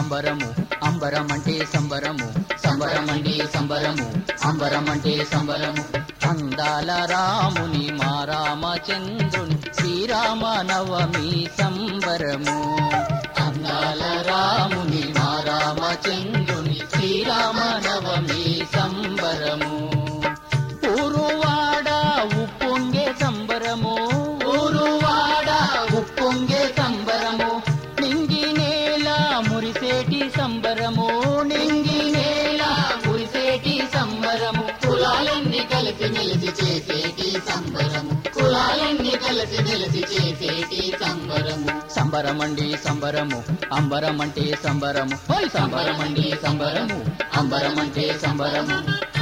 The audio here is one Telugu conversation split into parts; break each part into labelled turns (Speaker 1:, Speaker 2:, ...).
Speaker 1: సంబరము అంబరం అంటే సంబరము సంబరం అంటే సంబరము అంబరం అంటే సంబరము అందాల రాముని మా రామచంద్రుని శ్రీరామ నవమి సంబరము అందాల రాముని మా రామచంద్రుని శ్రీరామ నవమి సంబరము ఊరువాడ ఉప్పొంగే సంబరము ఊరువాడ ఉప్పొంగే సంబరము నింగి నేల మురిసేటి సంబరము నింగి నేల మురిసేటి సంబరము
Speaker 2: కులాలన్నీ కలిసి మెలిసి చేసేటి సంబరము కులాలన్నీ కలిసి మెలిసి చేసేటి సంబరము
Speaker 1: సంబరమండి సంబరము అంబరం అంటే సంబరము ఓయ్ సంబరమండి సంబరము అంబరం అంటే సంబరము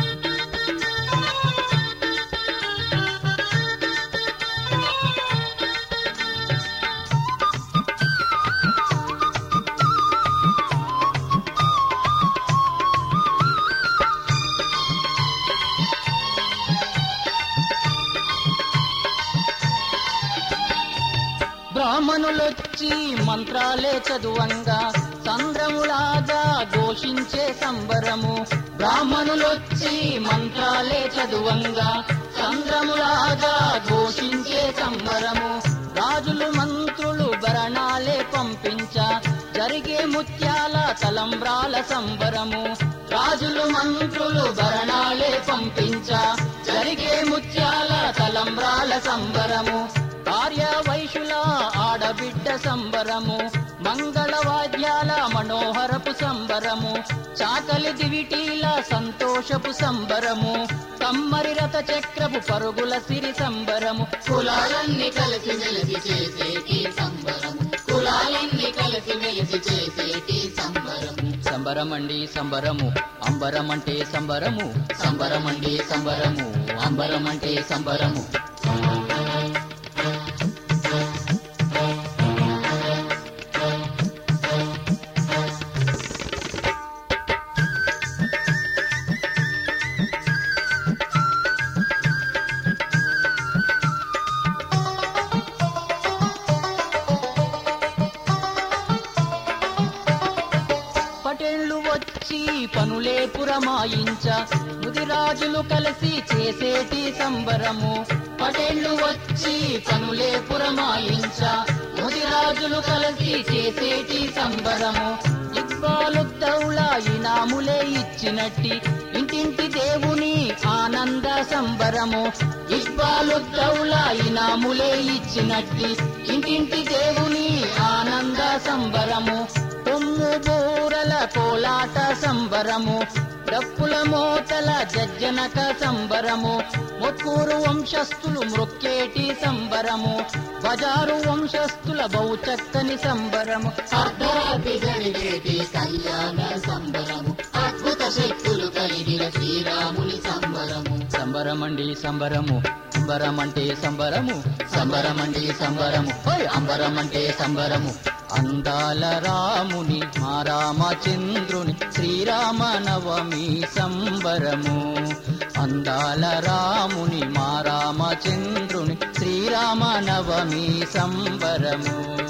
Speaker 1: బ్రాహ్మణులొచ్చి మంత్రాలే చదువంగా సంద్రములాగా ఘోషించే సంబరము బ్రాహ్మణులొచ్చి మంత్రాలే చదువంగా సంద్రములాగా ఘోషించే సంబరము రాజులు మంత్రులు భరణాలే పంపించ జరిగే ముత్యాల తలంబ్రాల సంబరము రాజులు మంత్రులు భరణాలే పంపించ జరిగే ముత్యాల తలంబ్రాల సంబరము భార్య వైశుల ఆడబిడ్డ సంబరము మంగళ వాద్యాల మనోహరపు సంబరము చాకలి దివిటీల సంతోషపు సంబరము కమ్మరి రథ చక్రపు పరుగుల సిరి సంబరము
Speaker 2: కులాలన్నీ కలిసి మెలిసి చేసేటి సంబరము కులాలన్నీ కలిసి మెలిసి చేసేటి సంబరము
Speaker 1: సంబరమండి సంబరము అంబరం అంటే సంబరము సంబరమండి సంబరము అంబరం అంటే సంబరము పటేళ్లు వచ్చి పనులే పురమాయించ ముదిరాజులు కలిసి చేసేటి సంబరము పటేళ్లు వచ్చి పనులే పురమాయించ ముదిరాజులు కలిసి చేసేటి సంబరము ఇక్బాలుద్దౌలా ఇనాములే ఇచ్చినట్టి ఇంటింటి దేవుని ఆనంద సంబరము ఇక్బాలుద్దౌలా ఇనాములే ఇచ్చినట్టి ఇంటింటి దేవుని ఆనంద సంబరము కొమ్ము బూరల కోలాట సంబరము డప్పుల మోతల జజ్జనక సంబరము మొక్కూరు వంశస్థులు మృక్కేటి సంబరము బజారు వంశస్థుల బహుచక్కని సంబరము
Speaker 2: అర్ధరాత్రి జరిగేటి కళ్యాణ సంబరము అద్భుత శక్తులు కలిగిన శ్రీరాముని సంబరము
Speaker 1: సంబరమండి సంబరము అంబరం అంటే సంబరము సంబరమండి సంబరము ఓయ్ అంబరం అంటే సంబరము అందాల రాముని మా రామచంద్రుని శ్రీరామ నవమి సంబరము అందాల రాముని మా రామచంద్రుని శ్రీరామ నవమి సంబరము